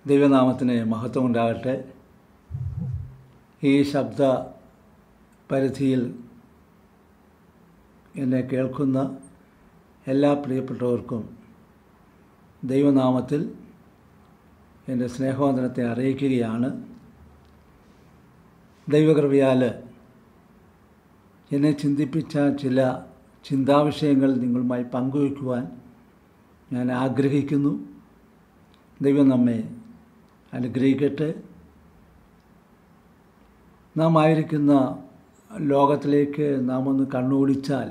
ദൈവനാമത്തിന് മഹത്വം ഉണ്ടാകട്ടെ ഈ ശബ്ദ പരിധിയിൽ എന്നെ കേൾക്കുന്ന എല്ലാ പ്രിയപ്പെട്ടവർക്കും ദൈവനാമത്തിൽ എൻ്റെ സ്നേഹവന്ദനത്തെ അറിയിക്കുകയാണ് ദൈവകൃപയാൽ എന്നെ ചിന്തിപ്പിച്ച ചില ചിന്താവിഷയങ്ങൾ നിങ്ങളുമായി പങ്കുവയ്ക്കുവാൻ ഞാൻ ആഗ്രഹിക്കുന്നു ദൈവം നമ്മെ അനുഗ്രഹിക്കട്ടെ നാം ആയിരിക്കുന്ന ലോകത്തിലേക്ക് നാം ഒന്ന് കണ്ണോടിച്ചാൽ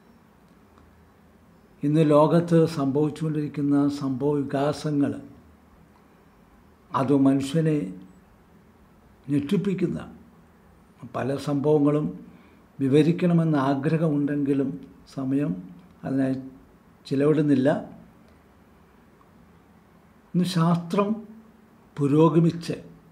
ഇന്ന് ലോകത്ത് സംഭവിച്ചുകൊണ്ടിരിക്കുന്ന സംഭവ വികാസങ്ങൾ അത് മനുഷ്യനെ ഞെട്ടിപ്പിക്കുന്ന പല സംഭവങ്ങളും വിവരിക്കണമെന്ന് ആഗ്രഹമുണ്ടെങ്കിലും സമയം അതിനായി ചിലവിടുന്നില്ല ഇന്ന് ശാസ്ത്രം പുരോഗമിച്ച്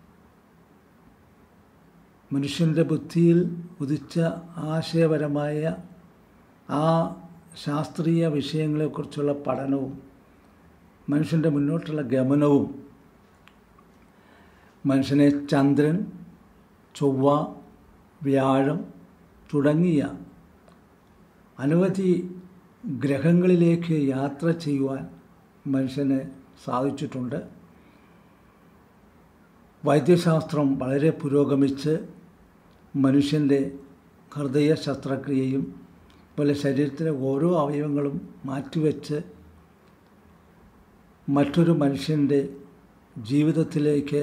മനുഷ്യൻ്റെ ബുദ്ധിയിൽ ഉദിച്ച ആശയപരമായ ആ ശാസ്ത്രീയ വിഷയങ്ങളെക്കുറിച്ചുള്ള പഠനവും മനുഷ്യൻ്റെ മുന്നോട്ടുള്ള ഗമനവും മനുഷ്യനെ ചന്ദ്രൻ ചൊവ്വ വ്യാഴം തുടങ്ങിയ അനവധി ഗ്രഹങ്ങളിലേക്ക് യാത്ര ചെയ്യുവാൻ മനുഷ്യന് സാധിച്ചിട്ടുണ്ട് വൈദ്യശാസ്ത്രം വളരെ പുരോഗമിച്ച് മനുഷ്യൻ്റെ ഹൃദയ ശസ്ത്രക്രിയയും പോലെ ശരീരത്തിലെ ഓരോ അവയവങ്ങളും മാറ്റിവെച്ച് മറ്റൊരു മനുഷ്യൻ്റെ ജീവിതത്തിലേക്ക്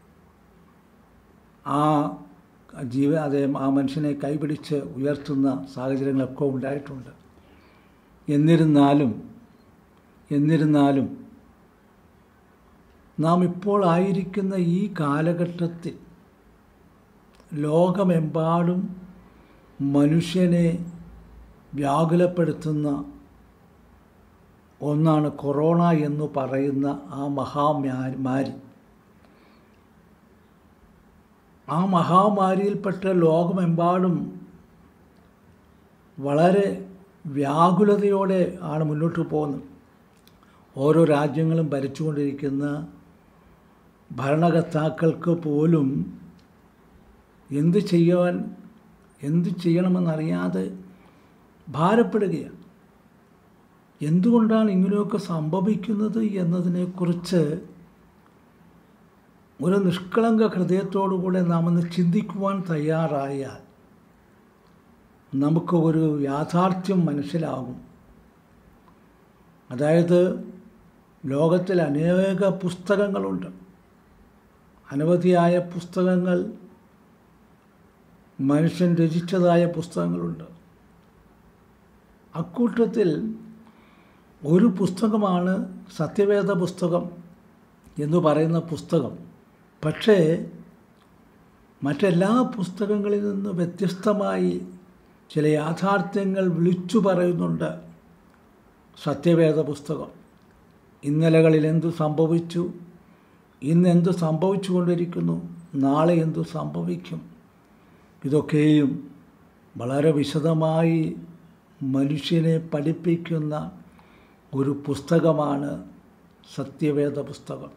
ആ ജീവ അതേ ആ മനുഷ്യനെ കൈപിടിച്ച് ഉയർത്തുന്ന സാഹചര്യങ്ങളൊക്കെ ഉണ്ടായിട്ടുണ്ട് എന്നിരുന്നാലും എന്നിരുന്നാലും നാം ഇപ്പോൾ ആയിരിക്കുന്ന ഈ കാലഘട്ടത്തിൽ ലോകമെമ്പാടും മനുഷ്യനെ വ്യാകുലപ്പെടുത്തുന്ന ഒന്നാണ് കൊറോണ എന്ന് പറയുന്ന ആ മഹാമാരി ആ മഹാമാരിയിൽപ്പെട്ട ലോകമെമ്പാടും വളരെ വ്യാകുലതയോടെ ആണ് മുന്നോട്ട് പോകുന്നത് ഓരോ രാജ്യങ്ങളും ഭരിച്ചുകൊണ്ടിരിക്കുന്ന ഭരണകർത്താക്കൾക്ക് പോലും എന്ത് ചെയ്യുവാൻ എന്ത് ചെയ്യണമെന്നറിയാതെ ഭാരപ്പെടുകയാണ് എന്തുകൊണ്ടാണ് ഇങ്ങനെയൊക്കെ സംഭവിക്കുന്നത് എന്നതിനെക്കുറിച്ച് ഒരു നിഷ്കളങ്ക ഹൃദയത്തോടുകൂടെ നാം ഒന്ന് ചിന്തിക്കുവാൻ തയ്യാറായാൽ നമുക്ക് ഒരു യാഥാർത്ഥ്യം മനസ്സിലാകും അതായത് ലോകത്തിൽ അനേക പുസ്തകങ്ങളുണ്ട് അനവധിയായ പുസ്തകങ്ങൾ മനുഷ്യൻ രചിച്ചതായ പുസ്തകങ്ങളുണ്ട് അക്കൂട്ടത്തിൽ ഒരു പുസ്തകമാണ് സത്യവേദ പുസ്തകം എന്ന് പറയുന്ന പുസ്തകം പക്ഷേ മറ്റെല്ലാ പുസ്തകങ്ങളിൽ നിന്ന് വ്യത്യസ്തമായി ചില യാഥാർത്ഥ്യങ്ങൾ വിളിച്ചു പറയുന്നുണ്ട് സത്യവേദ പുസ്തകം ഇന്നലകളിൽ എന്തു സംഭവിച്ചു ഇന്ന് എന്തു സംഭവിച്ചു കൊണ്ടിരിക്കുന്നു നാളെ എന്തു സംഭവിക്കും ഇതൊക്കെയും വളരെ വിശദമായി മനുഷ്യനെ പഠിപ്പിക്കുന്ന ഒരു പുസ്തകമാണ് സത്യവേദ പുസ്തകം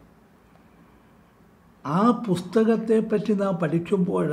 ആ പുസ്തകത്തെ പറ്റി നാം പഠിക്കുമ്പോൾ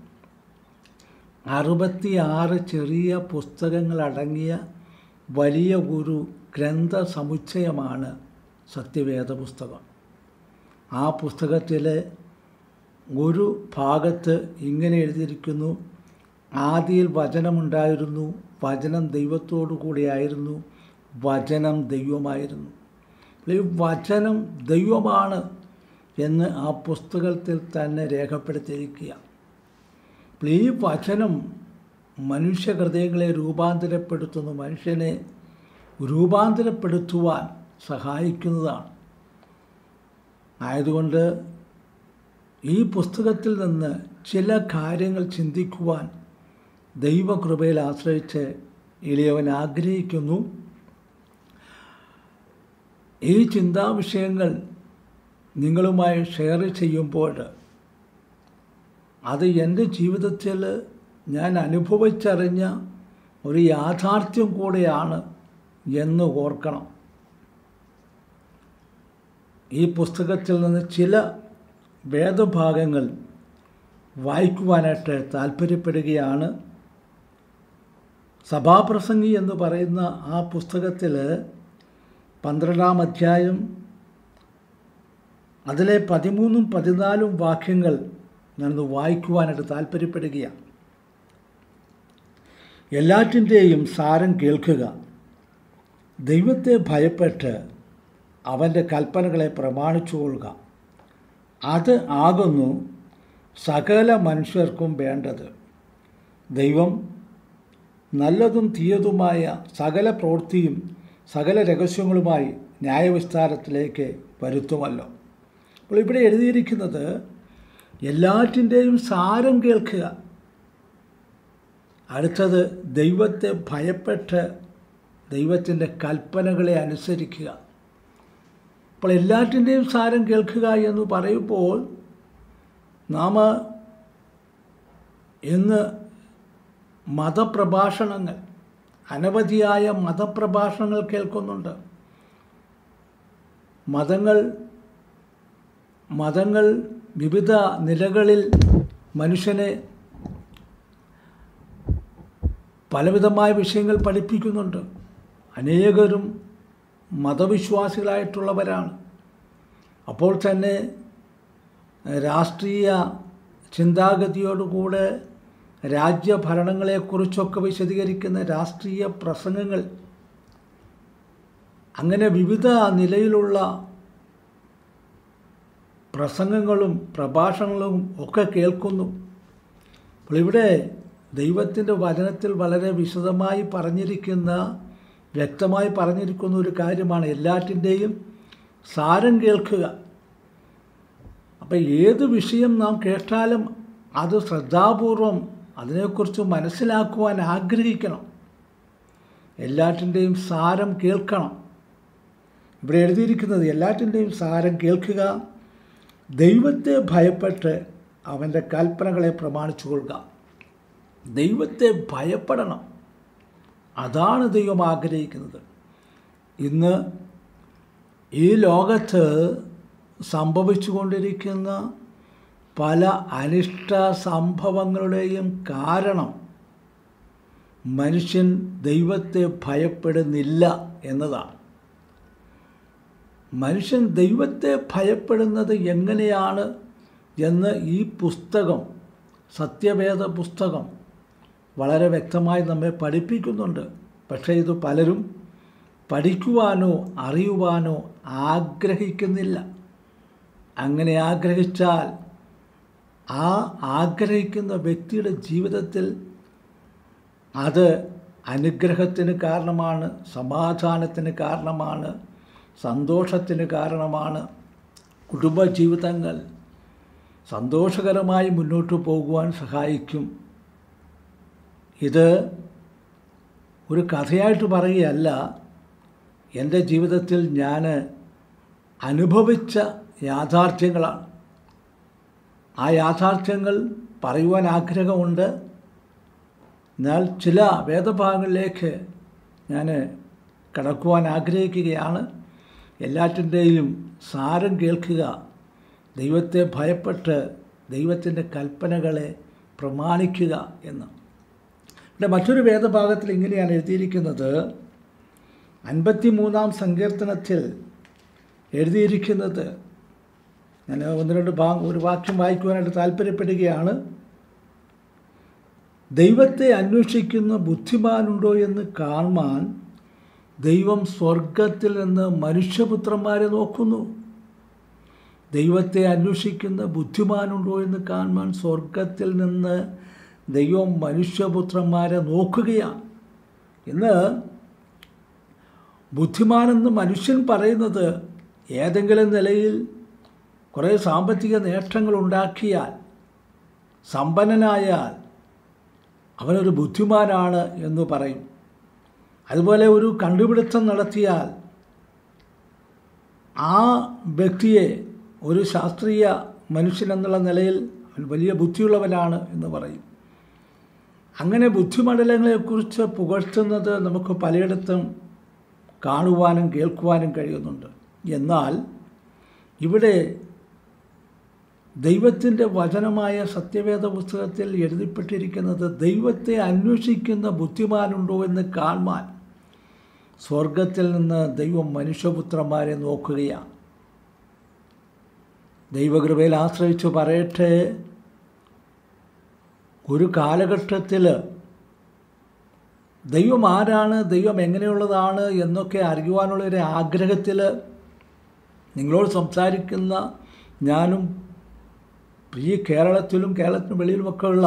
അറുപത്തിയാറ് ചെറിയ പുസ്തകങ്ങളടങ്ങിയ വലിയ ഒരു ഗ്രന്ഥ സമുച്ചയമാണ് സത്യവേദ പുസ്തകം ആ പുസ്തകത്തിലെ ഒരു ഭാഗത്ത് ഇങ്ങനെ എഴുതിയിരിക്കുന്നു ആദിയിൽ വചനമുണ്ടായിരുന്നു വചനം ദൈവത്തോടു കൂടിയായിരുന്നു വചനം ദൈവമായിരുന്നു ഈ വചനം ദൈവമാണ് എന്ന് ആ പുസ്തകത്തിൽ തന്നെ രേഖപ്പെടുത്തിയിരിക്കുക ഈ വചനം മനുഷ്യ ഹൃദയങ്ങളെ രൂപാന്തരപ്പെടുത്തുന്നു മനുഷ്യനെ രൂപാന്തരപ്പെടുത്തുവാൻ സഹായിക്കുന്നതാണ് ആയതുകൊണ്ട് ഈ പുസ്തകത്തിൽ നിന്ന് ചില കാര്യങ്ങൾ ചിന്തിക്കുവാൻ ദൈവകൃപയിൽ ആശ്രയിച്ച് എളിയവൻ ആഗ്രഹിക്കുന്നു ഈ ചിന്താവിഷയങ്ങൾ നിങ്ങളുമായി ഷെയർ ചെയ്യുമ്പോൾ അത് എൻ്റെ ജീവിതത്തിൽ ഞാൻ അനുഭവിച്ചറിഞ്ഞ ഒരു യാഥാർത്ഥ്യം കൂടെയാണ് എന്ന് ഓർക്കണം ഈ പുസ്തകത്തിൽ നിന്ന് ചില വേദഭാഗങ്ങൾ വായിക്കുവാനായിട്ട് താല്പര്യപ്പെടുകയാണ് സഭാപ്രസംഗി എന്ന് പറയുന്ന ആ പുസ്തകത്തിൽ പന്ത്രണ്ടാം അധ്യായം അതിലെ പതിമൂന്നും പതിനാലും വാക്യങ്ങൾ ഞാനൊന്ന് വായിക്കുവാനായിട്ട് താല്പര്യപ്പെടുകയാണ് എല്ലാറ്റിൻ്റെയും സാരം കേൾക്കുക ദൈവത്തെ ഭയപ്പെട്ട് അവൻ്റെ കൽപ്പനകളെ പ്രമാണിച്ചു കൊള്ളുക അത് ആകുന്നു സകല മനുഷ്യർക്കും വേണ്ടത് ദൈവം നല്ലതും തീയതുമായ സകല പ്രവൃത്തിയും സകല രഹസ്യങ്ങളുമായി ന്യായവിസ്താരത്തിലേക്ക് വരുത്തുമല്ലോ അപ്പോൾ ഇവിടെ എഴുതിയിരിക്കുന്നത് എല്ലാറ്റിൻ്റെയും സാരം കേൾക്കുക അടുത്തത് ദൈവത്തെ ഭയപ്പെട്ട് ദൈവത്തിൻ്റെ കൽപ്പനകളെ അനുസരിക്കുക അപ്പോൾ എല്ലാറ്റിൻ്റെയും സാരം കേൾക്കുക എന്ന് പറയുമ്പോൾ നാം ഇന്ന് മതപ്രഭാഷണങ്ങൾ അനവധിയായ മതപ്രഭാഷണങ്ങൾ കേൾക്കുന്നുണ്ട് മതങ്ങൾ മതങ്ങൾ വിവിധ നിലകളിൽ മനുഷ്യനെ പലവിധമായ വിഷയങ്ങൾ പഠിപ്പിക്കുന്നുണ്ട് അനേകരും മതവിശ്വാസികളായിട്ടുള്ളവരാണ് അപ്പോൾ തന്നെ രാഷ്ട്രീയ ചിന്താഗതിയോടുകൂടെ രാജ്യഭരണങ്ങളെക്കുറിച്ചൊക്കെ വിശദീകരിക്കുന്ന രാഷ്ട്രീയ പ്രസംഗങ്ങൾ അങ്ങനെ വിവിധ നിലയിലുള്ള പ്രസംഗങ്ങളും പ്രഭാഷണങ്ങളും ഒക്കെ കേൾക്കുന്നു അപ്പോൾ ഇവിടെ ദൈവത്തിൻ്റെ വചനത്തിൽ വളരെ വിശദമായി പറഞ്ഞിരിക്കുന്ന വ്യക്തമായി പറഞ്ഞിരിക്കുന്ന ഒരു കാര്യമാണ് എല്ലാറ്റിൻ്റെയും സാരം കേൾക്കുക അപ്പം ഏത് വിഷയം നാം കേട്ടാലും അത് ശ്രദ്ധാപൂർവം അതിനെക്കുറിച്ച് മനസ്സിലാക്കുവാൻ ആഗ്രഹിക്കണം എല്ലാറ്റിൻ്റെയും സാരം കേൾക്കണം ഇവിടെ എഴുതിയിരിക്കുന്നത് എല്ലാറ്റിൻ്റെയും സാരം കേൾക്കുക ദൈവത്തെ ഭയപ്പെട്ട് അവൻ്റെ കൽപ്പനകളെ പ്രമാണിച്ചു കൊള്ളുക ദൈവത്തെ ഭയപ്പെടണം അതാണ് ദൈവം ആഗ്രഹിക്കുന്നത് ഇന്ന് ഈ ലോകത്ത് സംഭവിച്ചു കൊണ്ടിരിക്കുന്ന പല അനിഷ്ട സംഭവങ്ങളുടെയും കാരണം മനുഷ്യൻ ദൈവത്തെ ഭയപ്പെടുന്നില്ല എന്നതാണ് മനുഷ്യൻ ദൈവത്തെ ഭയപ്പെടുന്നത് എങ്ങനെയാണ് എന്ന് ഈ പുസ്തകം സത്യവേദ പുസ്തകം വളരെ വ്യക്തമായി നമ്മെ പഠിപ്പിക്കുന്നുണ്ട് പക്ഷേ ഇത് പലരും പഠിക്കുവാനോ അറിയുവാനോ ആഗ്രഹിക്കുന്നില്ല അങ്ങനെ ആഗ്രഹിച്ചാൽ ആ ആഗ്രഹിക്കുന്ന വ്യക്തിയുടെ ജീവിതത്തിൽ അത് അനുഗ്രഹത്തിന് കാരണമാണ് സമാധാനത്തിന് കാരണമാണ് സന്തോഷത്തിന് കാരണമാണ് കുടുംബജീവിതങ്ങൾ സന്തോഷകരമായി മുന്നോട്ട് പോകുവാൻ സഹായിക്കും ഇത് ഒരു കഥയായിട്ട് പറയുകയല്ല എൻ്റെ ജീവിതത്തിൽ ഞാൻ അനുഭവിച്ച യാഥാർത്ഥ്യങ്ങളാണ് ആ യാഥാർത്ഥ്യങ്ങൾ പറയുവാൻ ആഗ്രഹമുണ്ട് എന്നാൽ ചില വേദഭാഗങ്ങളിലേക്ക് ഞാൻ കടക്കുവാൻ ആഗ്രഹിക്കുകയാണ് എല്ലാറ്റിൻ്റെയും സാരം കേൾക്കുക ദൈവത്തെ ഭയപ്പെട്ട് ദൈവത്തിൻ്റെ കൽപ്പനകളെ പ്രമാണിക്കുക എന്ന് ഇവിടെ മറ്റൊരു വേദഭാഗത്തിൽ ഇങ്ങനെയാണ് എഴുതിയിരിക്കുന്നത് അൻപത്തി മൂന്നാം സങ്കീർത്തനത്തിൽ എഴുതിയിരിക്കുന്നത് ഞാൻ ഒന്ന് രണ്ട് ഭാഗം ഒരു വാക്യം വായിക്കുവാനായിട്ട് താല്പര്യപ്പെടുകയാണ് ദൈവത്തെ അന്വേഷിക്കുന്ന ബുദ്ധിമാനുണ്ടോ എന്ന് കാണുവാൻ ദൈവം സ്വർഗത്തിൽ നിന്ന് മനുഷ്യപുത്രന്മാരെ നോക്കുന്നു ദൈവത്തെ അന്വേഷിക്കുന്ന ബുദ്ധിമാനുണ്ടോ എന്ന് കാണുവാൻ സ്വർഗത്തിൽ നിന്ന് ദൈവം മനുഷ്യപുത്രന്മാരെ നോക്കുകയാണ് ഇന്ന് ബുദ്ധിമാനെന്ന് മനുഷ്യൻ പറയുന്നത് ഏതെങ്കിലും നിലയിൽ കുറേ സാമ്പത്തിക നേട്ടങ്ങൾ ഉണ്ടാക്കിയാൽ സമ്പന്നനായാൽ അവനൊരു ബുദ്ധിമാനാണ് എന്ന് പറയും അതുപോലെ ഒരു കണ്ടുപിടുത്തം നടത്തിയാൽ ആ വ്യക്തിയെ ഒരു ശാസ്ത്രീയ മനുഷ്യൻ എന്നുള്ള നിലയിൽ അവൻ വലിയ ബുദ്ധിയുള്ളവനാണ് എന്ന് പറയും അങ്ങനെ ബുദ്ധിമണ്ഡലങ്ങളെക്കുറിച്ച് പുകഴ്ത്തുന്നത് നമുക്ക് പലയിടത്തും കാണുവാനും കേൾക്കുവാനും കഴിയുന്നുണ്ട് എന്നാൽ ഇവിടെ ദൈവത്തിൻ്റെ വചനമായ സത്യവേദ പുസ്തകത്തിൽ എഴുതിപ്പെട്ടിരിക്കുന്നത് ദൈവത്തെ അന്വേഷിക്കുന്ന ബുദ്ധിമാനുണ്ടോ എന്ന് കാണുവാൻ സ്വർഗത്തിൽ നിന്ന് ദൈവം മനുഷ്യപുത്രന്മാരെ നോക്കുകയാണ് ദൈവകൃപയിൽ ആശ്രയിച്ച് പറയട്ടെ ഒരു കാലഘട്ടത്തിൽ ദൈവം ആരാണ് ദൈവം എങ്ങനെയുള്ളതാണ് എന്നൊക്കെ അറിയുവാനുള്ളൊരു ആഗ്രഹത്തിൽ നിങ്ങളോട് സംസാരിക്കുന്ന ഞാനും ഈ കേരളത്തിലും കേരളത്തിന് വെളിയിലുമൊക്കെ ഉള്ള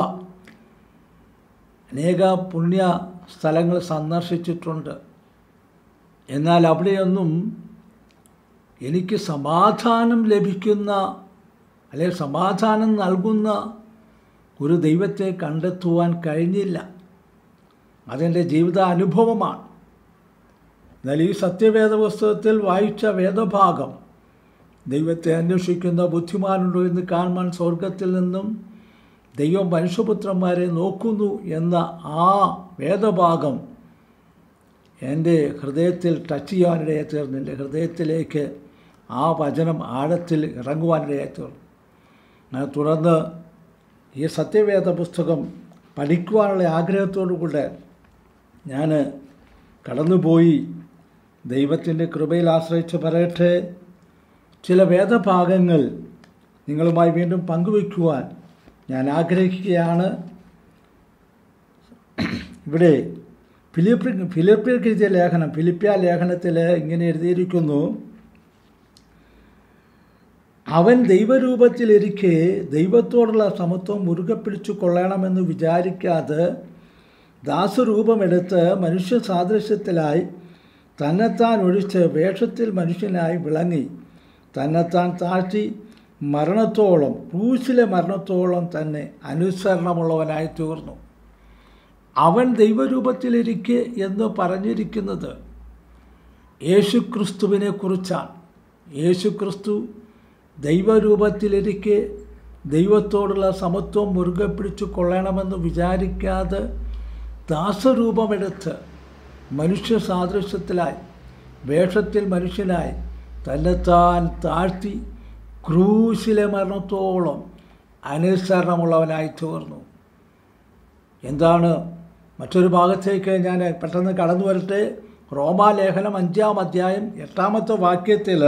അനേക പുണ്യ സ്ഥലങ്ങൾ സന്ദർശിച്ചിട്ടുണ്ട് എന്നാൽ അവിടെയൊന്നും എനിക്ക് സമാധാനം ലഭിക്കുന്ന അല്ലെങ്കിൽ സമാധാനം നൽകുന്ന ഒരു ദൈവത്തെ കണ്ടെത്തുവാൻ കഴിഞ്ഞില്ല അതെൻ്റെ ജീവിത അനുഭവമാണ് എന്നാൽ ഈ സത്യവേദ പുസ്തകത്തിൽ വായിച്ച വേദഭാഗം ദൈവത്തെ അന്വേഷിക്കുന്ന ബുദ്ധിമാനുണ്ടോ എന്ന് കാണുവാൻ സ്വർഗത്തിൽ നിന്നും ദൈവം മനുഷ്യപുത്രന്മാരെ നോക്കുന്നു എന്ന ആ വേദഭാഗം എൻ്റെ ഹൃദയത്തിൽ ടച്ച് ചെയ്യാനിടയായി തീർന്നു എൻ്റെ ഹൃദയത്തിലേക്ക് ആ വചനം ആഴത്തിൽ ഇറങ്ങുവാനിടയായി തീർന്നു അങ്ങനെ തുടർന്ന് ഈ സത്യവേദ പുസ്തകം പഠിക്കുവാനുള്ള ആഗ്രഹത്തോടു കൂടെ ഞാൻ കടന്നുപോയി ദൈവത്തിൻ്റെ കൃപയിൽ ആശ്രയിച്ച് പറയട്ടെ ചില വേദഭാഗങ്ങൾ നിങ്ങളുമായി വീണ്ടും പങ്കുവയ്ക്കുവാൻ ഞാൻ ആഗ്രഹിക്കുകയാണ് ഇവിടെ ഫിലിപ്പി ഫിലിപ്പിയർക്ക് എഴുതിയ ലേഖനം ഫിലിപ്പിയ ലേഖനത്തിൽ ഇങ്ങനെ എഴുതിയിരിക്കുന്നു അവൻ ദൈവരൂപത്തിലിരിക്കെ ദൈവത്തോടുള്ള സമത്വം മുറുകെ പിടിച്ചു കൊള്ളണമെന്ന് വിചാരിക്കാതെ ദാസരൂപമെടുത്ത് മനുഷ്യ സാദൃശ്യത്തിലായി തന്നെത്താൻ ഒഴിച്ച് വേഷത്തിൽ മനുഷ്യനായി വിളങ്ങി തന്നെത്താൻ താഴ്ത്തി മരണത്തോളം ക്രൂശിലെ മരണത്തോളം തന്നെ അനുസരണമുള്ളവനായി തീർന്നു അവൻ ദൈവരൂപത്തിലിരിക്കെ എന്ന് പറഞ്ഞിരിക്കുന്നത് യേശുക്രിസ്തുവിനെ കുറിച്ചാണ് യേശുക്രിസ്തു ദൈവരൂപത്തിലിരിക്കെ ദൈവത്തോടുള്ള സമത്വം മുറുകെ പിടിച്ചു കൊള്ളണമെന്ന് വിചാരിക്കാതെ ദാസരൂപമെടുത്ത് മനുഷ്യ സാദൃശ്യത്തിലായി വേഷത്തിൽ മനുഷ്യനായി തന്നെത്താൻ താഴ്ത്തി ക്രൂശിലെ മരണത്തോളം അനുസരണമുള്ളവനായി തീർന്നു എന്താണ് മറ്റൊരു ഭാഗത്തേക്ക് ഞാൻ പെട്ടെന്ന് കടന്നു വരട്ടെ റോമാലേഖനം അഞ്ചാം അധ്യായം എട്ടാമത്തെ വാക്യത്തിൽ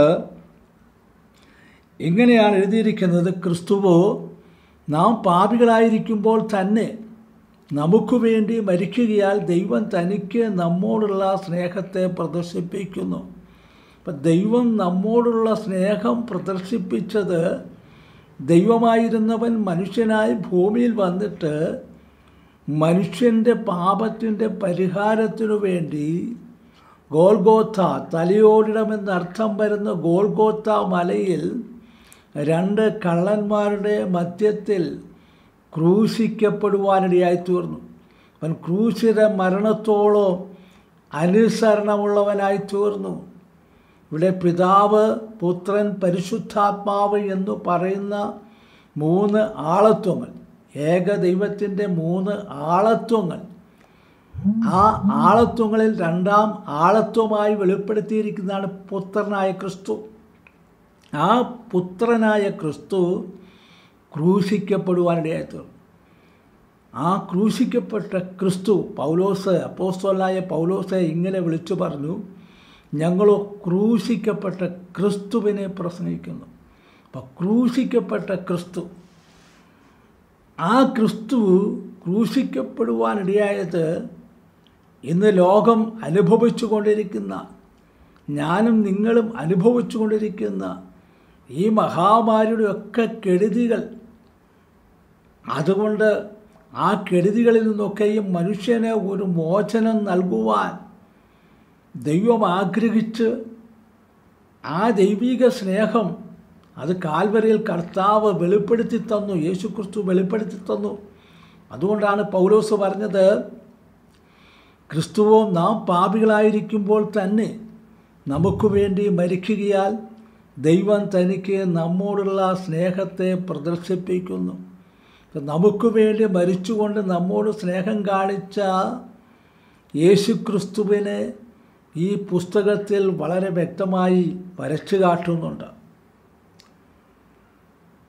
ഇങ്ങനെയാണ് എഴുതിയിരിക്കുന്നത് ക്രിസ്തുവോ നാം പാപികളായിരിക്കുമ്പോൾ തന്നെ നമുക്ക് വേണ്ടി മരിക്കുകയാൽ ദൈവം തനിക്ക് നമ്മോടുള്ള സ്നേഹത്തെ പ്രദർശിപ്പിക്കുന്നു അപ്പം ദൈവം നമ്മോടുള്ള സ്നേഹം പ്രദർശിപ്പിച്ചത് ദൈവമായിരുന്നവൻ മനുഷ്യനായി ഭൂമിയിൽ വന്നിട്ട് മനുഷ്യൻ്റെ പാപത്തിൻ്റെ പരിഹാരത്തിനു വേണ്ടി ഗോൽഗോത്ത തലയോടിടമെന്നർത്ഥം വരുന്ന ഗോൽഗോത്ത മലയിൽ രണ്ട് കള്ളന്മാരുടെ മധ്യത്തിൽ ക്രൂശിക്കപ്പെടുവാനിടയായി തീർന്നു അവൻ ക്രൂശിത മരണത്തോളം അനുസരണമുള്ളവനായി തീർന്നു ഇവിടെ പിതാവ് പുത്രൻ പരിശുദ്ധാത്മാവ് എന്ന് പറയുന്ന മൂന്ന് ആളത്വങ്ങൾ ഏക ദൈവത്തിൻ്റെ മൂന്ന് ആളത്വങ്ങൾ ആ ആളത്വങ്ങളിൽ രണ്ടാം ആളത്വമായി വെളിപ്പെടുത്തിയിരിക്കുന്നതാണ് പുത്രനായ ക്രിസ്തു ആ പുത്രനായ ക്രിസ്തു ക്രൂശിക്കപ്പെടുവാനിടയായി തീർന്നു ആ ക്രൂശിക്കപ്പെട്ട ക്രിസ്തു പൗലോസ് അപ്പോസ്തോലായ പൗലോസെ ഇങ്ങനെ വിളിച്ചു പറഞ്ഞു ഞങ്ങളോ ക്രൂശിക്കപ്പെട്ട ക്രിസ്തുവിനെ പ്രസംഗിക്കുന്നു അപ്പം ക്രൂശിക്കപ്പെട്ട ക്രിസ്തു ആ ക്രിസ്തു ക്രൂശിക്കപ്പെടുവാനിടയായത് ഇന്ന് ലോകം അനുഭവിച്ചു കൊണ്ടിരിക്കുന്ന ഞാനും നിങ്ങളും അനുഭവിച്ചു കൊണ്ടിരിക്കുന്ന ഈ മഹാമാരിയുടെ ഒക്കെ കെടുതികൾ അതുകൊണ്ട് ആ കെടുതികളിൽ നിന്നൊക്കെയും മനുഷ്യന് ഒരു മോചനം നൽകുവാൻ ദൈവം ആഗ്രഹിച്ച് ആ ദൈവിക സ്നേഹം അത് കാൽവരിയിൽ കർത്താവ് വെളിപ്പെടുത്തി തന്നു യേശുക്രിസ്തു വെളിപ്പെടുത്തി തന്നു അതുകൊണ്ടാണ് പൗലോസ് പറഞ്ഞത് ക്രിസ്തുവോ നാം പാപികളായിരിക്കുമ്പോൾ തന്നെ നമുക്ക് വേണ്ടി മരിക്കുകയാൽ ദൈവം തനിക്ക് നമ്മോടുള്ള സ്നേഹത്തെ പ്രദർശിപ്പിക്കുന്നു നമുക്ക് വേണ്ടി മരിച്ചുകൊണ്ട് നമ്മോട് സ്നേഹം കാണിച്ച യേശുക്രിസ്തുവിനെ ഈ പുസ്തകത്തിൽ വളരെ വ്യക്തമായി വരച്ചു കാട്ടുന്നുണ്ട്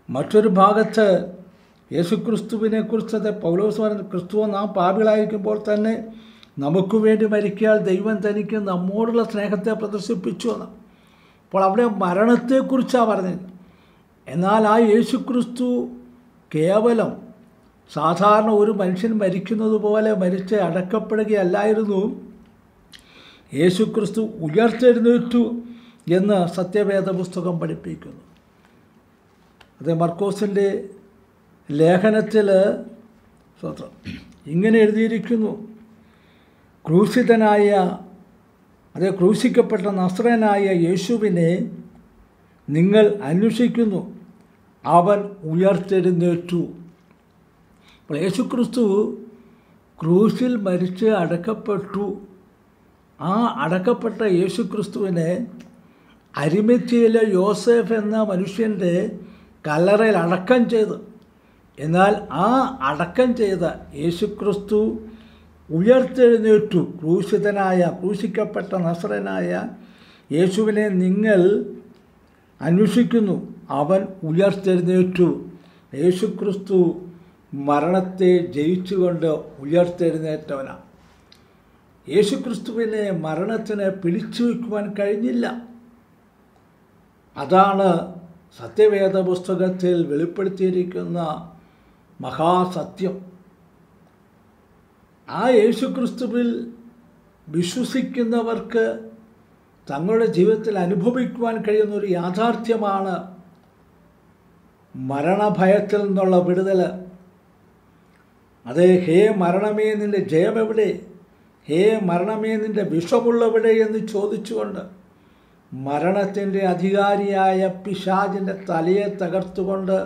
മറ്റൊരു ഭാഗത്ത് യേശുക്രിസ്തുവിനെ കുറിച്ചത് പൗലോസ് പറഞ്ഞ ക്രിസ്തുവ നാം പാപികളായിരിക്കുമ്പോൾ തന്നെ നമുക്ക് വേണ്ടി മരിക്കാൻ ദൈവം തനിക്ക് നമ്മോടുള്ള സ്നേഹത്തെ പ്രദർശിപ്പിച്ചു എന്ന് അപ്പോൾ അവിടെ മരണത്തെക്കുറിച്ചാണ് പറഞ്ഞത് എന്നാൽ ആ യേശുക്രിസ്തു കേവലം സാധാരണ ഒരു മനുഷ്യൻ മരിക്കുന്നത് പോലെ മരിച്ച് അടക്കപ്പെടുകയല്ലായിരുന്നു യേശുക്രിസ്തു ഉയർത്തെഴുന്നേറ്റു എന്ന് സത്യവേദ പുസ്തകം പഠിപ്പിക്കുന്നു അത് മർക്കോസിൻ്റെ ലേഖനത്തിൽ സ്വത്രം ഇങ്ങനെ എഴുതിയിരിക്കുന്നു ക്രൂശിതനായ അത് ക്രൂശിക്കപ്പെട്ട നസ്രനായ യേശുവിനെ നിങ്ങൾ അന്വേഷിക്കുന്നു അവൻ ഉയർത്തെഴുന്നേറ്റു അപ്പോൾ യേശുക്രിസ്തു ക്രൂശിൽ മരിച്ച് അടക്കപ്പെട്ടു ആ അടക്കപ്പെട്ട യേശുക്രിസ്തുവിനെ അരിമത്തിയിലെ യോസേഫ് എന്ന മനുഷ്യൻ്റെ കല്ലറയിൽ അടക്കം ചെയ്തു എന്നാൽ ആ അടക്കം ചെയ്ത യേശുക്രിസ്തു ഉയർത്തെഴുന്നേറ്റു ക്രൂശിതനായ ക്രൂശിക്കപ്പെട്ട നസ്രനായ യേശുവിനെ നിങ്ങൾ അന്വേഷിക്കുന്നു അവൻ ഉയർത്തെഴുന്നേറ്റു യേശുക്രിസ്തു മരണത്തെ ജയിച്ചുകൊണ്ട് ഉയർത്തെഴുന്നേറ്റവനാണ് യേശുക്രിസ്തുവിനെ മരണത്തിന് പിടിച്ചു വയ്ക്കുവാൻ കഴിഞ്ഞില്ല അതാണ് സത്യവേദ പുസ്തകത്തിൽ വെളിപ്പെടുത്തിയിരിക്കുന്ന മഹാസത്യം ആ യേശുക്രിസ്തുവിൽ വിശ്വസിക്കുന്നവർക്ക് തങ്ങളുടെ ജീവിതത്തിൽ അനുഭവിക്കുവാൻ കഴിയുന്ന ഒരു യാഥാർത്ഥ്യമാണ് മരണഭയത്തിൽ നിന്നുള്ള വിടുതൽ അത് ഹേ മരണമേ നിൻ്റെ ജയമെവിടെ ഹേ മരണമേ നിൻ്റെ വിഷമുള്ളവിടെ എന്ന് ചോദിച്ചുകൊണ്ട് മരണത്തിൻ്റെ അധികാരിയായ പിശാജിൻ്റെ തലയെ തകർത്തുകൊണ്ട്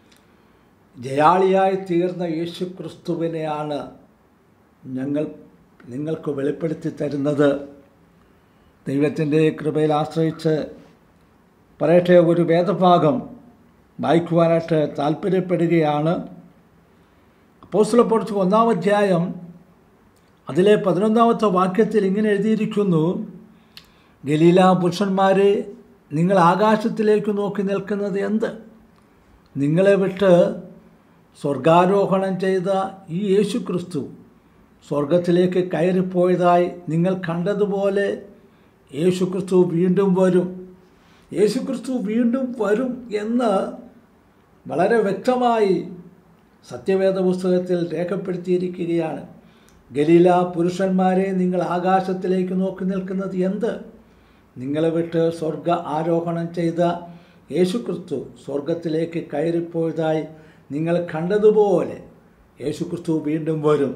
ജയാളിയായി തീർന്ന യേശു ക്രിസ്തുവിനെയാണ് ഞങ്ങൾ നിങ്ങൾക്ക് വെളിപ്പെടുത്തി തരുന്നത് ദൈവത്തിൻ്റെ കൃപയിൽ ആശ്രയിച്ച് പറയട്ടെ ഒരു വേദഭാഗം വായിക്കുവാനായിട്ട് താല്പര്യപ്പെടുകയാണ് അപ്പോസ്തലപ്രവൃത്തി ഒന്നാം അധ്യായം അതിലെ പതിനൊന്നാമത്തെ വാക്യത്തിൽ ഇങ്ങനെ എഴുതിയിരിക്കുന്നു ഗലീല പുരുഷന്മാരെ നിങ്ങൾ ആകാശത്തിലേക്ക് നോക്കി നിൽക്കുന്നത് എന്ത് നിങ്ങളെ വിട്ട് സ്വർഗാരോഹണം ചെയ്ത ഈ യേശു ക്രിസ്തു സ്വർഗത്തിലേക്ക് കയറിപ്പോയതായി നിങ്ങൾ കണ്ടതുപോലെ യേശു ക്രിസ്തു വീണ്ടും വരും യേശു ക്രിസ്തു വീണ്ടും വരും എന്ന് വളരെ വ്യക്തമായി സത്യവേദ പുസ്തകത്തിൽ രേഖപ്പെടുത്തിയിരിക്കുകയാണ് ഗലീല പുരുഷന്മാരെ നിങ്ങൾ ആകാശത്തിലേക്ക് നോക്കി നിൽക്കുന്നത് എന്ത് നിങ്ങളെ വിട്ട് സ്വർഗ ആരോഹണം ചെയ്ത യേശുക്രിസ്തു സ്വർഗത്തിലേക്ക് കയറിപ്പോയതായി നിങ്ങൾ കണ്ടതുപോലെ യേശുക്രിസ്തു വീണ്ടും വരും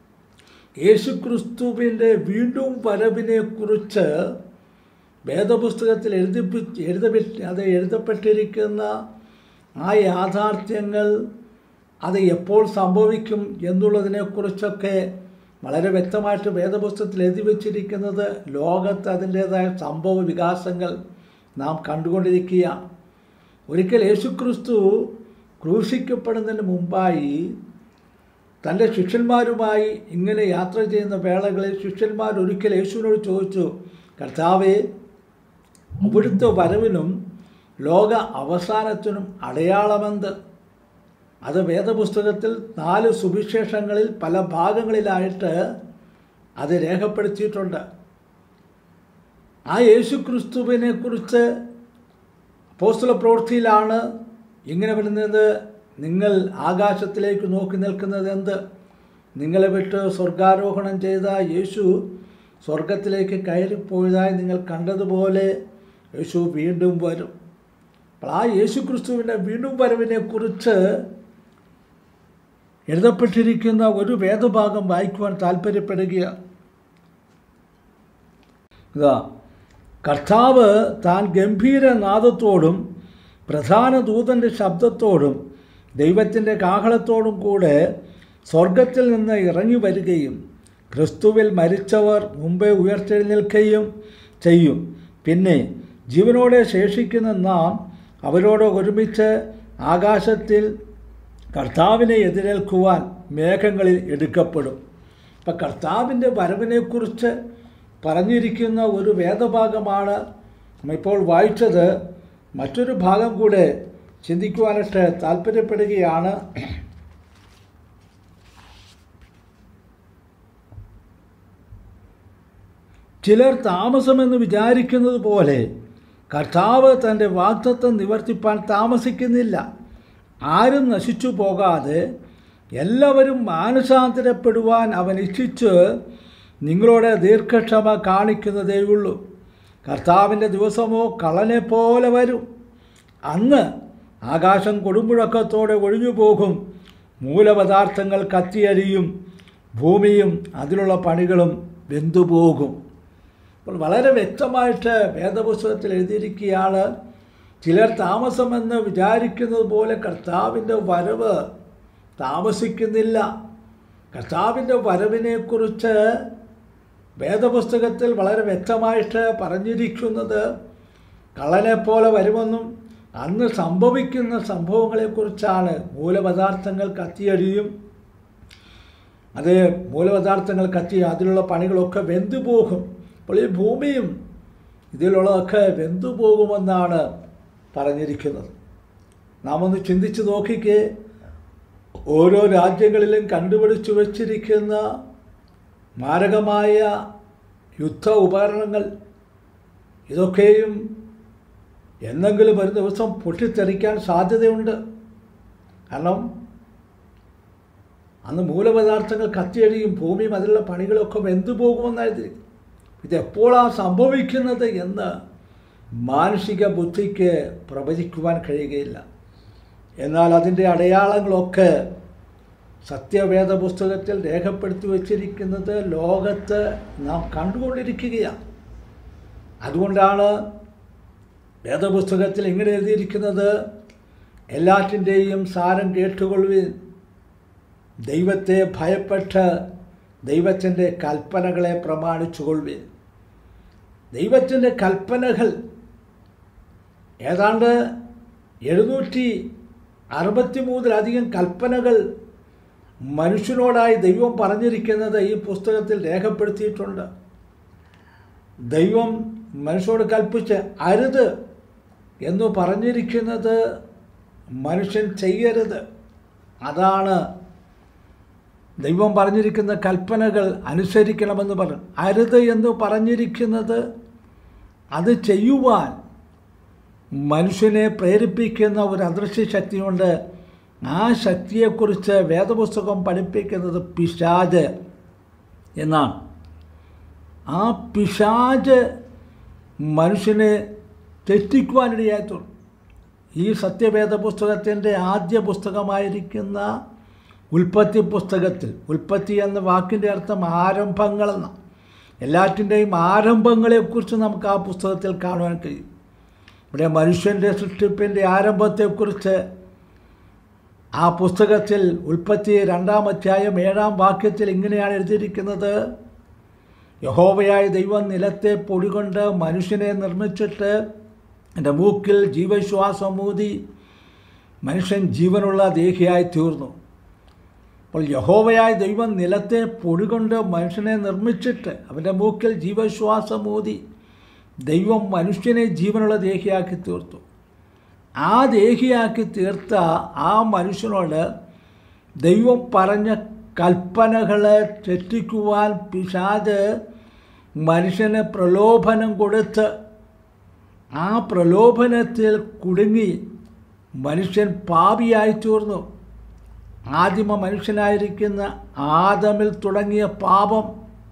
യേശുക്രിസ്തുവിൻ്റെ വീണ്ടും വരവിനെ കുറിച്ച് വേദപുസ്തകത്തിൽ എഴുതി എഴുതപ്പെ അത് എഴുതപ്പെട്ടിരിക്കുന്ന ആ യാഥാർത്ഥ്യങ്ങൾ അത് എപ്പോൾ സംഭവിക്കും എന്നുള്ളതിനെക്കുറിച്ചൊക്കെ വളരെ വ്യക്തമായിട്ട് വേദപുസ്തകത്തിൽ എഴുതി വച്ചിരിക്കുന്നത് ലോകത്ത് അതിൻ്റേതായ സംഭവ വികാസങ്ങൾ നാം കണ്ടുകൊണ്ടിരിക്കുക ഒരിക്കൽ യേശുക്രിസ്തു ക്രൂശിക്കപ്പെടുന്നതിന് മുമ്പായി തൻ്റെ ശിഷ്യന്മാരുമായി ഇങ്ങനെ യാത്ര ചെയ്യുന്ന വേളകളിൽ ശിഷ്യന്മാർ ഒരിക്കൽ യേശുവിനോട് ചോദിച്ചു കർത്താവെ അവിടുത്തെ വരവിനും ലോക അവസാനത്തിനും അടയാളമെന്ത് അത് വേദപുസ്തകത്തിൽ നാല് സുവിശേഷങ്ങളിൽ പല ഭാഗങ്ങളിലായിട്ട് അത് രേഖപ്പെടുത്തിയിട്ടുണ്ട് ആ യേശു ക്രിസ്തുവിനെ കുറിച്ച് പോസ്തുല പ്രവൃത്തിയിലാണ് ഇങ്ങനെ വരുന്നത് നിങ്ങൾ ആകാശത്തിലേക്ക് നോക്കി നിൽക്കുന്നത് എന്ത് നിങ്ങളെ വിട്ട് സ്വർഗാരോഹണം ചെയ്ത യേശു സ്വർഗത്തിലേക്ക് കയറിപ്പോയതായി നിങ്ങൾ കണ്ടതുപോലെ യേശു വീണ്ടും വരും അപ്പോൾ ആ യേശു ക്രിസ്തുവിൻ്റെ വീണ്ടും വരവിനെ കുറിച്ച് എഴുതപ്പെട്ടിരിക്കുന്ന ഒരു വേദഭാഗം വായിക്കുവാൻ താല്പര്യപ്പെടുക ഇതാ കർത്താവ് താൻ ഗംഭീരനാദത്തോടും പ്രധാന ദൂതൻ്റെ ശബ്ദത്തോടും ദൈവത്തിൻ്റെ കാഹളത്തോടും കൂടെ സ്വർഗത്തിൽ നിന്ന് ഇറങ്ങി വരികയും ക്രിസ്തുവിൽ മരിച്ചവർ മുമ്പേ ഉയർത്തെഴുന്നേൽക്കുകയും ചെയ്യും പിന്നെ ജീവനോടെ ശേഷിക്കുന്ന നാം അവരോട് ഒരുമിച്ച് ആകാശത്തിൽ കർത്താവിനെ എതിരേൽക്കുവാൻ മേഘങ്ങളിൽ എടുക്കപ്പെടും അപ്പം കർത്താവിൻ്റെ വരവിനെക്കുറിച്ച് പറഞ്ഞിരിക്കുന്ന ഒരു വേദഭാഗമാണ് നമ്മിപ്പോൾ വായിച്ചത് മറ്റൊരു ഭാഗം കൂടെ ചിന്തിക്കുവാനായിട്ട് താല്പര്യപ്പെടുകയാണ് ചിലർ താമസമെന്ന് വിചാരിക്കുന്നത് പോലെ കർത്താവ് തൻ്റെ വാഗ്ദത്വം നിവർത്തിപ്പാൻ താമസിക്കുന്നില്ല ആരും നശിച്ചു പോകാതെ എല്ലാവരും മാനസാന്തരപ്പെടുവാൻ അവൻ ഇച്ഛിച്ച് നിങ്ങളോട് ദീർഘക്ഷമ കാണിക്കുന്നതേയുള്ളൂ കർത്താവിൻ്റെ ദിവസമോ കളനെ പോലെ വരും അന്ന് ആകാശം കൊടുമുഴക്കത്തോടെ ഒഴിഞ്ഞു പോകും മൂലപദാർത്ഥങ്ങൾ കത്തിയരിയും ഭൂമിയും അതിലുള്ള പണികളും വെന്തുപോകും അപ്പോൾ വളരെ വ്യക്തമായിട്ട് വേദപുസ്തകത്തിൽ എഴുതിയിരിക്കുകയാണ് ചിലർ താമസമെന്ന് വിചാരിക്കുന്നത് പോലെ കർത്താവിൻ്റെ വരവ് താമസിക്കുന്നില്ല കർത്താവിൻ്റെ വരവിനെക്കുറിച്ച് വേദപുസ്തകത്തിൽ വളരെ വ്യക്തമായിട്ട് പറഞ്ഞിരിക്കുന്നത് കള്ളനെ പോലെ വരുമെന്നും അന്ന് സംഭവിക്കുന്ന സംഭവങ്ങളെക്കുറിച്ചാണ് മൂലപദാർത്ഥങ്ങൾ കത്തിയടിയും അത് മൂലപദാർത്ഥങ്ങൾ കത്തി അതിലുള്ള പണികളൊക്കെ വെന്തുപോകും അപ്പോൾ ഈ ഭൂമിയും ഇതിലുള്ളതൊക്കെ വെന്തുപോകുമെന്നാണ് പറഞ്ഞിരിക്കുന്നത് നാം ഒന്ന് ചിന്തിച്ച് നോക്കിക്കേ ഓരോ രാജ്യങ്ങളിലും കണ്ടുപിടിച്ചു വച്ചിരിക്കുന്ന മാരകമായ യുദ്ധ ഉപകരണങ്ങൾ ഇതൊക്കെയും എന്നെങ്കിലും ഒരു ദിവസം പൊട്ടിത്തെറിക്കാൻ സാധ്യതയുണ്ട് കാരണം അന്ന് മൂലപദാർത്ഥങ്ങൾ കത്തിയടിയും ഭൂമിയും അതിലുള്ള പണികളൊക്കെ വെന്തു പോകുമെന്നായിരുന്നു ഇതെപ്പോഴാണ് സംഭവിക്കുന്നത് എന്ന് മാനുഷിക ബുദ്ധിക്ക് പ്രവചിക്കുവാൻ കഴിയുകയില്ല എന്നാൽ അതിൻ്റെ അടയാളങ്ങളൊക്കെ സത്യവേദ പുസ്തകത്തിൽ രേഖപ്പെടുത്തി വച്ചിരിക്കുന്നത് ലോകത്ത് നാം കണ്ടുകൊണ്ടിരിക്കുകയാണ് അതുകൊണ്ടാണ് വേദപുസ്തകത്തിൽ ഇങ്ങനെ എഴുതിയിരിക്കുന്നത് എല്ലാറ്റിൻ്റെയും സാരം കേട്ടുകൊള്ളുവിൻ ദൈവത്തെ ഭയപ്പെട്ട് ദൈവത്തിൻ്റെ കൽപ്പനകളെ പ്രമാണിച്ചുകൊള്ളുവിൻ ദൈവത്തിൻ്റെ കൽപ്പനകൾ ഏതാണ്ട് എഴുന്നൂറ്റി അറുപത്തി മൂന്നിലധികം കൽപ്പനകൾ മനുഷ്യനോടായി ദൈവം പറഞ്ഞിരിക്കുന്നത് ഈ പുസ്തകത്തിൽ രേഖപ്പെടുത്തിയിട്ടുണ്ട് ദൈവം മനുഷ്യനോട് കൽപ്പിച്ച് അരുത് എന്ന് പറഞ്ഞിരിക്കുന്നത് മനുഷ്യൻ ചെയ്യരുത് അതാണ് ദൈവം പറഞ്ഞിരിക്കുന്ന കൽപ്പനകൾ അനുസരിക്കണമെന്ന് പറഞ്ഞു അരുത് എന്ന് പറഞ്ഞിരിക്കുന്നത് അത് ചെയ്യുവാൻ മനുഷ്യനെ പ്രേരിപ്പിക്കുന്ന ഒരു അദൃശ്യ ശക്തിയുണ്ട് ആ ശക്തിയെക്കുറിച്ച് വേദപുസ്തകം പഠിപ്പിക്കുന്നത് പിശാജ് എന്നാണ് ആ പിശാജ് മനുഷ്യനെ തെറ്റിക്കുവാനിടയായിട്ടുണ്ട് ഈ സത്യവേദ പുസ്തകത്തിൻ്റെ ആദ്യ പുസ്തകമായിരിക്കുന്ന ഉൽപ്പത്തി പുസ്തകത്തിൽ ഉൽപ്പത്തി എന്ന വാക്കിൻ്റെ അർത്ഥം ആരംഭങ്ങളെന്ന എല്ലാറ്റിൻ്റെയും ആരംഭങ്ങളെക്കുറിച്ച് നമുക്ക് ആ പുസ്തകത്തിൽ കാണുവാൻ കഴിയും ഇവിടെ മനുഷ്യൻ്റെ സൃഷ്ടിപ്പിൻ്റെ ആരംഭത്തെക്കുറിച്ച് ആ പുസ്തകത്തിൽ ഉൽപ്പത്തി രണ്ടാം അധ്യായം ഏഴാം വാക്യത്തിൽ ഇങ്ങനെയാണ് എഴുതിയിരിക്കുന്നത് യഹോവയായ ദൈവം നിലത്തെ പൊടികൊണ്ട് മനുഷ്യനെ നിർമ്മിച്ചിട്ട് എൻ്റെ മൂക്കിൽ ജീവശ്വാസം മൂതി മനുഷ്യൻ ജീവനുള്ള ദേഹിയായി തീർന്നു അപ്പോൾ യഹോവയായ ദൈവം നിലത്തെ പൊടികൊണ്ട് മനുഷ്യനെ നിർമ്മിച്ചിട്ട് അവൻ്റെ മൂക്കിൽ ജീവശ്വാസം മൂതി ദൈവം മനുഷ്യനെ ജീവനുള്ള ദേഹിയാക്കി തീർത്തു ആ ദേഹിയാക്കി തീർത്ത ആ മനുഷ്യനോട് ദൈവം പറഞ്ഞ കൽപ്പനകളെ തെറ്റിക്കുവാൻ പിശാജ് മനുഷ്യന് പ്രലോഭനം കൊടുത്ത് ആ പ്രലോഭനത്തിൽ കുടുങ്ങി മനുഷ്യൻ പാപിയായി തീർന്നു ആദിമ മനുഷ്യനായിരിക്കുന്ന ആദമിൽ തുടങ്ങിയ പാപം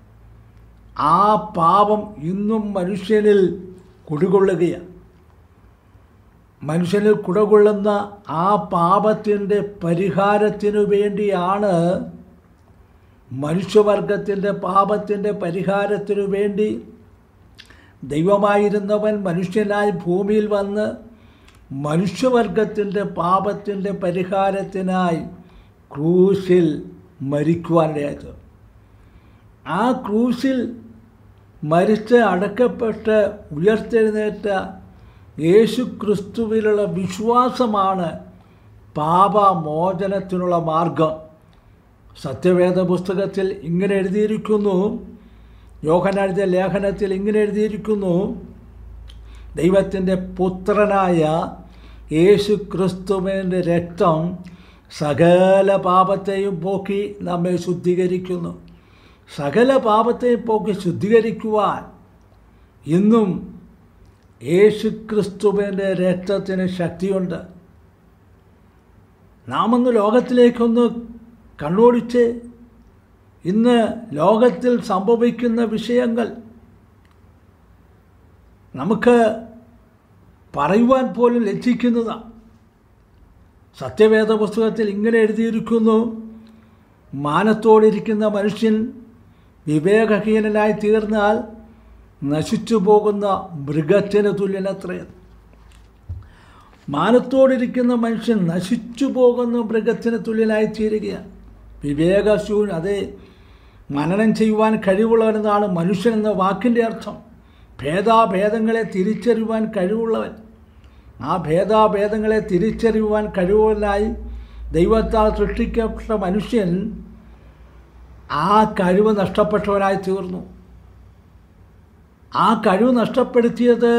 ആ പാപം ഇന്നും മനുഷ്യനിൽ കുടികൊള്ളുകയാണ് മനുഷ്യനിൽ കുടകൊള്ളുന്ന ആ പാപത്തിൻ്റെ പരിഹാരത്തിനു വേണ്ടിയാണ് മനുഷ്യവർഗത്തിൻ്റെ പാപത്തിൻ്റെ പരിഹാരത്തിനു വേണ്ടി ദൈവമായിരുന്നവൻ മനുഷ്യനായി ഭൂമിയിൽ വന്ന് മനുഷ്യവർഗത്തിൻ്റെ പാപത്തിൻ്റെ പരിഹാരത്തിനായി ക്രൂശിൽ മരിക്കുവാനിടയായത് ആ ക്രൂശിൽ മരിച്ച് അടക്കപ്പെട്ട് ഉയർത്തെഴുന്നേറ്റ യേശു ക്രിസ്തുവിലുള്ള വിശ്വാസമാണ് പാപമോചനത്തിനുള്ള മാർഗം സത്യവേദ പുസ്തകത്തിൽ ഇങ്ങനെ എഴുതിയിരിക്കുന്നു യോഹനെഴുതിയ ലേഖനത്തിൽ ഇങ്ങനെ എഴുതിയിരിക്കുന്നു ദൈവത്തിൻ്റെ പുത്രനായ യേശു ക്രിസ്തുവിൻ്റെ രക്തം സകല പാപത്തെയും പോക്കി നമ്മെ ശുദ്ധീകരിക്കുന്നു സകല പാപത്തെയും പോക്കി ശുദ്ധീകരിക്കുവാൻ ഇന്നും യേശു ക്രിസ്തുവിൻ്റെ രക്തത്തിന് ശക്തിയുണ്ട് നാം ഒന്ന് ലോകത്തിലേക്കൊന്ന് കണ്ണോടിച്ച് ഇന്ന് ലോകത്തിൽ സംഭവിക്കുന്ന വിഷയങ്ങൾ നമുക്ക് പറയുവാൻ പോലും ലജ്ജിക്കുന്നതാണ് സത്യവേദ പുസ്തകത്തിൽ ഇങ്ങനെ എഴുതിയിരിക്കുന്നു മാനത്തോടിരിക്കുന്ന മനുഷ്യൻ വിവേകഹീനനായി തീർന്നാൽ നശിച്ചു പോകുന്ന മൃഗത്തിന് തുല്യനത്രയും മാനത്തോടിരിക്കുന്ന മനുഷ്യൻ നശിച്ചു പോകുന്ന മൃഗത്തിന് തുല്യനായി തീരുകയാണ് വിവേകശൂൻ അത് മനനം ചെയ്യുവാൻ കഴിവുള്ളവനെന്നാണ് മനുഷ്യൻ എന്ന വാക്കിൻ്റെ അർത്ഥം ഭേദാഭേദങ്ങളെ തിരിച്ചറിയുവാൻ കഴിവുള്ളവൻ ആ ഭേദാഭേദങ്ങളെ തിരിച്ചറിയുവാൻ കഴിവുള്ളവനായി ദൈവത്താൽ സൃഷ്ടിക്കപ്പെട്ട മനുഷ്യൻ ആ കഴിവ് നഷ്ടപ്പെട്ടവനായി തീർന്നു ആ കഴിവ് നഷ്ടപ്പെടുത്തിയത്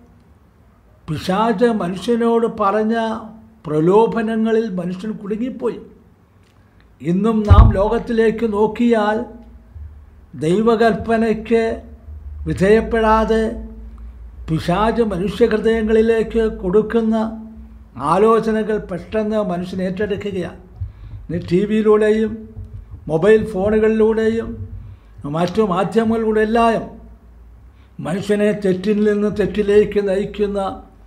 പിശാച മനുഷ്യനോട് പറഞ്ഞ പ്രലോഭനങ്ങളിൽ മനുഷ്യൻ കുടുങ്ങിപ്പോയി ഇന്നും നാം ലോകത്തിലേക്ക് നോക്കിയാൽ ദൈവകൽപ്പനയ്ക്ക് വിധേയപ്പെടാതെ പിശാച് മനുഷ്യഹൃദയങ്ങളിലേക്ക് കൊടുക്കുന്ന ആലോചനകൾ പെട്ടെന്ന് മനുഷ്യൻ ഏറ്റെടുക്കുകയാണ് ടി വിയിലൂടെയും മൊബൈൽ ഫോണുകളിലൂടെയും മറ്റു മാധ്യമങ്ങളിലൂടെ എല്ലാം മനുഷ്യനെ തെറ്റിൽ നിന്ന് തെറ്റിലേക്ക് നയിക്കുന്ന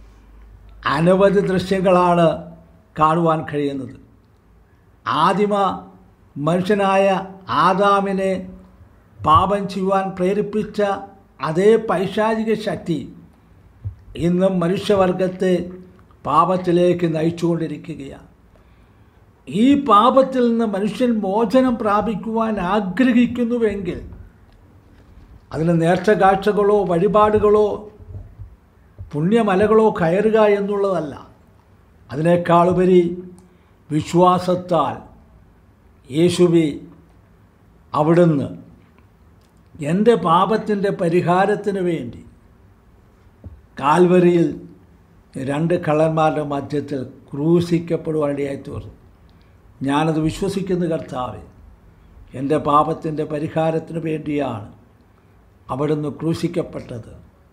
അനവധി ദൃശ്യങ്ങളാണ് കാണുവാൻ കഴിയുന്നത് ആദിമ മനുഷ്യനായ ആദാമിനെ പാപം ചെയ്യുവാൻ പ്രേരിപ്പിച്ച അതേ പൈശാചിക ശക്തി ഇന്നും മനുഷ്യവർഗത്തെ പാപത്തിലേക്ക് നയിച്ചുകൊണ്ടിരിക്കുകയാണ് ഈ പാപത്തിൽ നിന്ന് മനുഷ്യൻ മോചനം പ്രാപിക്കുവാൻ ആഗ്രഹിക്കുന്നുവെങ്കിൽ അതിന് നേർച്ച കാഴ്ചകളോ വഴിപാടുകളോ പുണ്യമലകളോ കയറുക എന്നുള്ളതല്ല അതിനേക്കാളുപരി വിശ്വാസത്താൽ യേശുവി അവിടുന്ന് എൻ്റെ പാപത്തിൻ്റെ പരിഹാരത്തിന് വേണ്ടി കാൽവരിയിൽ രണ്ട് കള്ളന്മാരുടെ മധ്യത്തിൽ ക്രൂശിക്കപ്പെടുവാനിടയായി തീർന്നു ഞാനത് വിശ്വസിക്കുന്ന കർത്താവെ എൻ്റെ പാപത്തിൻ്റെ പരിഹാരത്തിന് വേണ്ടിയാണ് അവിടുന്ന് ക്രൂശിക്കപ്പെട്ടത്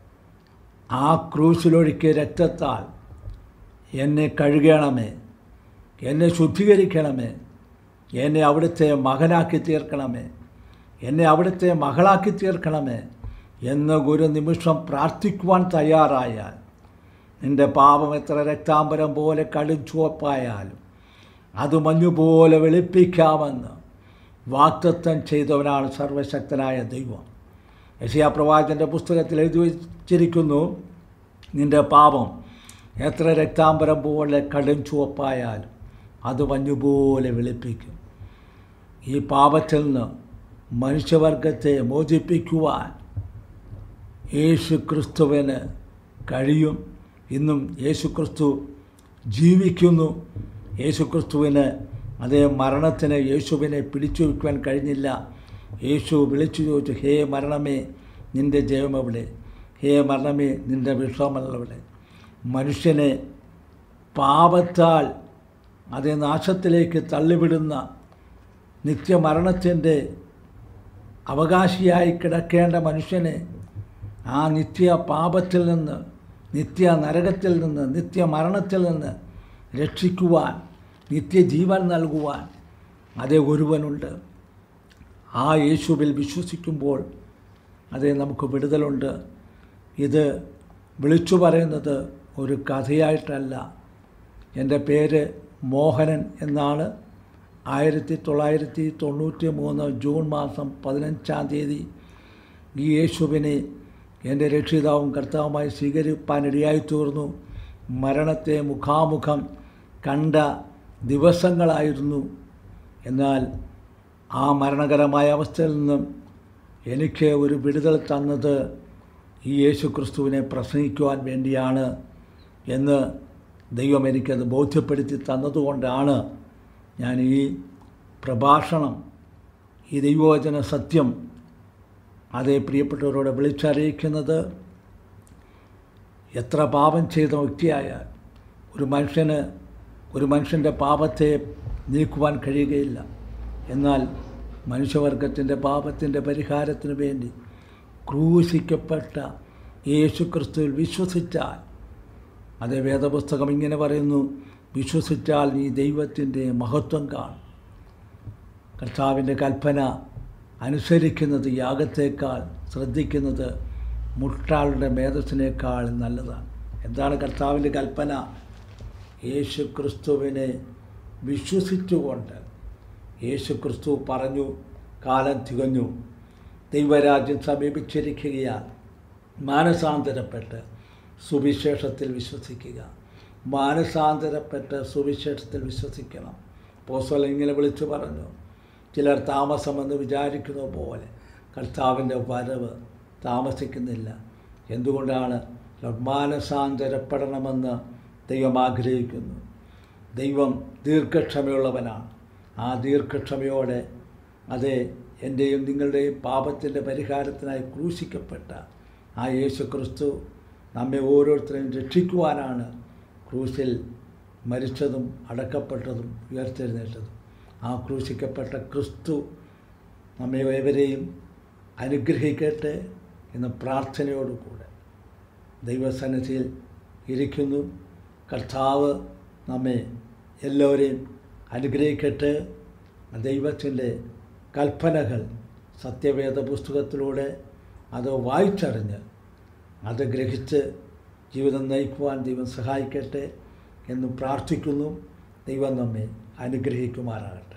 ആ ക്രൂശിലൊഴുക്കിയ രക്തത്താൽ എന്നെ കഴുകണമേ എന്നെ ശുദ്ധീകരിക്കണമേ എന്നെ അവിടുത്തെ മകനാക്കി തീർക്കണമേ എന്നെ അവിടുത്തെ മകളാക്കി തീർക്കണമേ എന്ന് ഒരു നിമിഷം പ്രാർത്ഥിക്കുവാൻ തയ്യാറായാൽ നിന്റെ പാപം എത്ര രക്താംബരം പോലെ കടും ചുവപ്പായാലും അത് മഞ്ഞുപോലെ വെളുപ്പിക്കാമെന്ന് വാക്തത്വം ചെയ്തവനാണ് സർവശക്തനായ ദൈവം യശയാ പ്രവാചൻ്റെ പുസ്തകത്തിൽ എഴുതി വച്ചിരിക്കുന്നു നിന്റെ പാപം എത്ര രക്താംബരം പോലെ കടും ചുവപ്പായാലും അത് മഞ്ഞുപോലെ വെളുപ്പിക്കും ഈ പാപത്തിൽ നിന്ന് മനുഷ്യവർഗത്തെ മോചിപ്പിക്കുവാൻ യേശു ക്രിസ്തുവിന് കഴിയും ഇന്നും യേശു ക്രിസ്തു ജീവിക്കുന്നു യേശു ക്രിസ്തുവിന് അതേ മരണത്തിന് യേശുവിനെ പിടിച്ചു വയ്ക്കുവാൻ കഴിഞ്ഞില്ല യേശു വിളിച്ചു ചോദിച്ചു ഹേ മരണമേ നിൻ്റെ ജയം എവിടെ ഹേ മരണമേ നിൻ്റെ വിഷമല്ലവിടെ മനുഷ്യനെ പാപത്താൽ അതേ നാശത്തിലേക്ക് തള്ളിവിടുന്ന നിത്യമരണത്തിൻ്റെ അവകാശിയായി കിടക്കേണ്ട മനുഷ്യനെ ആ നിത്യ പാപത്തിൽ നിന്ന് നിത്യ നരകത്തിൽ നിന്ന് നിത്യമരണത്തിൽ നിന്ന് രക്ഷിക്കുവാൻ നിത്യജീവൻ നൽകുവാൻ അതേ ഒരുവനുണ്ട് ആ യേശുവിൽ വിശ്വസിക്കുമ്പോൾ അതേ നമുക്ക് വിടുതലുണ്ട് ഇത് വിളിച്ചു പറയുന്നത് ഒരു കഥയായിട്ടല്ല എൻ്റെ പേര് മോഹനൻ എന്നാണ് ആയിരത്തി തൊള്ളായിരത്തി തൊണ്ണൂറ്റി മൂന്ന് ജൂൺ മാസം പതിനഞ്ചാം തീയതി ഈ യേശുവിനെ എൻ്റെ രക്ഷിതാവും കർത്താവുമായി സ്വീകരിപ്പാനിടയായി തീർന്നു മരണത്തെ മുഖാമുഖം കണ്ട ദിവസങ്ങളായിരുന്നു എന്നാൽ ആ മരണകരമായ അവസ്ഥയിൽ നിന്നും എനിക്ക് ഒരു വിടുതൽ തന്നത് ഈ യേശു ക്രിസ്തുവിനെ പ്രസംഗിക്കുവാൻ വേണ്ടിയാണ് എന്ന് ദൈവം എനിക്കത് ബോധ്യപ്പെടുത്തി തന്നതുകൊണ്ടാണ് ഞാൻ ഈ പ്രഭാഷണം ഈ ദൈവവചന സത്യം അതേ പ്രിയപ്പെട്ടവരോട് വിളിച്ചറിയിക്കുന്നത് എത്ര പാപം ചെയ്ത വ്യക്തിയായാൽ ഒരു മനുഷ്യന് ഒരു മനുഷ്യൻ്റെ പാപത്തെ നീക്കുവാൻ കഴിയുകയില്ല എന്നാൽ മനുഷ്യവർഗത്തിൻ്റെ പാപത്തിൻ്റെ പരിഹാരത്തിന് വേണ്ടി ക്രൂശിക്കപ്പെട്ട യേശു ക്രിസ്തുവിൽ വിശ്വസിച്ചാൽ അതേ വേദപുസ്തകം ഇങ്ങനെ പറയുന്നു വിശ്വസിച്ചാൽ നീ ദൈവത്തിൻ്റെ മഹത്വം കാണും കർത്താവിൻ്റെ കൽപ്പന അനുസരിക്കുന്നത് യാഗത്തേക്കാൾ ശ്രദ്ധിക്കുന്നത് മുട്ടാളുടെ മേധസ്സിനേക്കാൾ നല്ലതാണ് എന്താണ് കർത്താവിൻ്റെ കൽപ്പന യേശു ക്രിസ്തുവിനെ വിശ്വസിച്ചുകൊണ്ട് യേശു ക്രിസ്തു പറഞ്ഞു കാലം തികഞ്ഞു ദൈവരാജ്യം സമീപിച്ചിരിക്കുകയാൽ മാനസാന്തരപ്പെട്ട് സുവിശേഷത്തിൽ വിശ്വസിക്കുക മാനസാന്തരപ്പെട്ട് സുവിശേഷത്തിൽ വിശ്വസിക്കണം പോസ്വല ഇങ്ങനെ വിളിച്ചു പറഞ്ഞു ചിലർ താമസമെന്ന് വിചാരിക്കുന്ന പോലെ കർത്താവിൻ്റെ വരവ് താമസിക്കുന്നില്ല എന്തുകൊണ്ടാണ് മാനസാന്തരപ്പെടണമെന്ന് ദൈവം ആഗ്രഹിക്കുന്നു ദൈവം ദീർഘക്ഷമയുള്ളവനാണ് ആ ദീർഘക്ഷമയോടെ അതെ എൻ്റെയും നിങ്ങളുടെയും പാപത്തിൻ്റെ പരിഹാരത്തിനായി ക്രൂശിക്കപ്പെട്ട ആ യേശു ക്രിസ്തു നമ്മെ ഓരോരുത്തരെയും രക്ഷിക്കുവാനാണ് ക്രൂശിൽ മരിച്ചതും അടക്കപ്പെട്ടതും ഉയർത്തെഴുന്നേറ്റതും ആ ക്രൂശിക്കപ്പെട്ട ക്രിസ്തു നമ്മെ ഏവരെയും അനുഗ്രഹിക്കട്ടെ എന്ന പ്രാർത്ഥനയോടുകൂടെ ദൈവസന്നിധിയിൽ ഇരിക്കുന്നു കർത്താവ് നമ്മെ എല്ലാവരെയും അനുഗ്രഹിക്കട്ടെ ദൈവത്തിൻ്റെ കൽപ്പനകൾ സത്യവേദ പുസ്തകത്തിലൂടെ അത് വായിച്ചറിഞ്ഞ് അത് ഗ്രഹിച്ച് ജീവിതം നയിക്കുവാൻ ദൈവം സഹായിക്കട്ടെ എന്ന് പ്രാർത്ഥിക്കുന്നു ദൈവം നമ്മെ അനുഗ്രഹിക്കുമാറാകട്ടെ